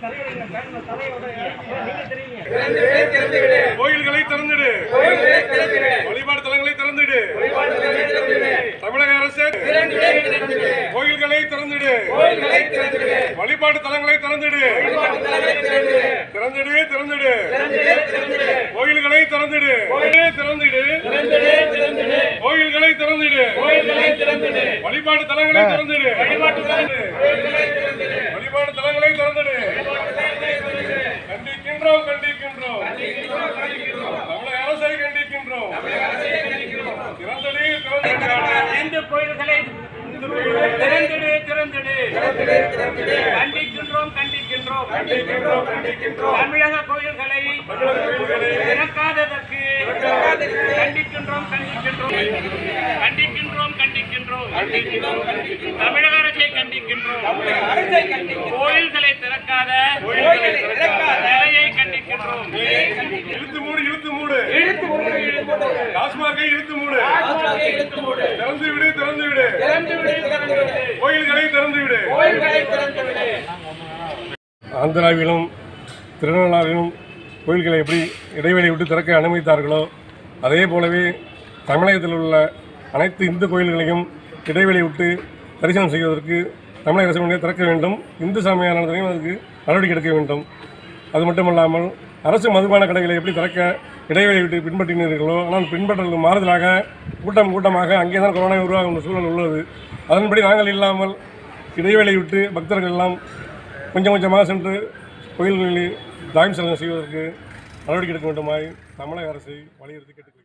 கோயில்களை திறந்துடு வழிபாடு தலங்களை திறந்துடு தமிழக அரசு கோயில்களை திறந்துடு வழிபாடு தலங்களை திறந்துடு திறந்துடு திறந்துடு கோயில்களை திறந்துடு திறந்துடு கோயில்களை திறந்துடு வழிபாடு தலங்களை திறந்துடு வழிபாடு தலங்களை திறந்துடு கண்டிக்கின்றோம் கண்டிக்கின்றோம் தமிழக அரசை கண்டிக்கின்றோம் திறந்தடி திறந்தடி இந்து கோயில்களை திறந்திடு திறந்திடு கண்டிக்கின்றோம் கண்டிக்கின்றோம் கண்டிக்கின்றோம் கண்டிக்கின்றோம் தமிழக கோயில்களை திறக்காததற்கு கண்டிக்கின்றோம் கண்டிக்கின்றோம் கண்டிக்கின்றோம் கண்டிக்கின்றோம் தமிழக அரசை கண்டிக்கின்றோம் கோயில்களை திறக்காத நிலையை கண்டிக்கின்றோம் இழுத்து மூடு இழுத்து மூடு டாஸ்மாகை இழுத்து மூடு திறந்து விடு திறந்து விடு கோயில்களை திறந்து விடு ஆந்திராவிலும் திருநள்ளாறிலும் கோயில்களை எப்படி இடைவெளி விட்டு திறக்க அனுமதித்தார்களோ அதே போலவே தமிழகத்தில் உள்ள அனைத்து இந்து கோயில்களையும் இடைவெளி விட்டு தரிசனம் செய்வதற்கு தமிழக அரசு முன்னே திறக்க வேண்டும் இந்து சமய அறநிலையத்தையும் அதற்கு நடவடிக்கை எடுக்க வேண்டும் அது மட்டுமல்லாமல் அரசு மதுபான கடைகளை எப்படி திறக்க இடைவெளி விட்டு பின்பற்றினீர்களோ ஆனால் பின்பற்றலுக்கு மாறுதலாக கூட்டம் கூட்டமாக அங்கே தான் கொரோனா உருவாகும் சூழல் உள்ளது அதன்படி நாங்கள் இல்லாமல் இடைவெளி விட்டு பக்தர்கள் எல்லாம் கொஞ்சம் கொஞ்சமாக சென்று கோயில்களில் தாயம் செலவு செய்வதற்கு நடவடிக்கை எடுக்க வேண்டுமாய் தமிழக அரசை வலியுறுத்தி கேட்டுக்கொள்கிறேன்